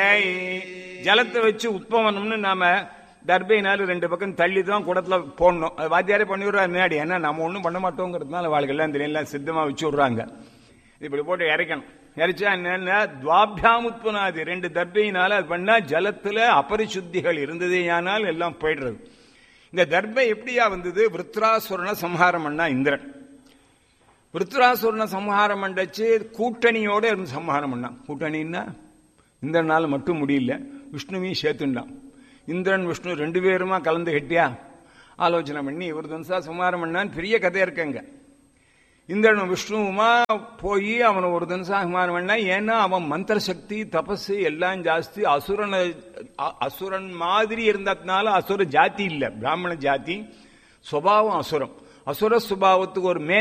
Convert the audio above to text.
ஜலத்தை வச்சு உத்பவனம்னு நாம தர்பையினால ரெண்டு பக்கம் தள்ளி தான் குடத்துல போடணும் அது வாத்தியாரே பண்ணி விடுறாரு முன்னாடி ஏன்னா நம்ம ஒன்றும் பண்ண மாட்டோங்கிறதுனால வாழ்க்கெல்லாம் தெரியும் எல்லாம் சித்தமா வச்சு விடுறாங்க இப்படி போட்டு இறைக்கணும் இறைச்சா என்னன்னா துவாபியாம் உத்பனாதி ரெண்டு தர்பையினால அது பண்ணா ஜலத்துல அபரிசுத்திகள் இருந்ததேயானால் எல்லாம் போயிடுறது இந்த தர்பை எப்படியா வந்தது விருத்ராசுரனை சம்ஹாரம் பண்ணா இந்திரன் விருத்ராசுரனை சம்ஹாரம் பண்ணச்சு கூட்டணியோட இருந்து சம்ஹாரம் பண்ணான் கூட்டணின்னா இந்திரனால மட்டும் முடியல விஷ்ணுவையும் சேர்த்துண்டான் இந்திரன் விஷ்ணு ரெண்டு பேருமா கலந்து கட்டியா ஆலோசனை பண்ணி இவர் தனுசா சம்ஹாரம் பண்ணான்னு பெரிய கதை இருக்குங்க இந்திரனும் விஷ்ணுவுமா போய் அவனை ஒரு தினசா சம்ஹாரம் பண்ணா ஏன்னா அவன் மந்திர சக்தி தபஸ் எல்லாம் ஜாஸ்தி அசுரனை அ- அசுரன் மாதிரி இருந்ததுனால அசுர ஜாதி இல்ல பிராமண ஜாதி சுபாவம் அசுரம் அசுர சுபாவத்துக்கு ஒரு மே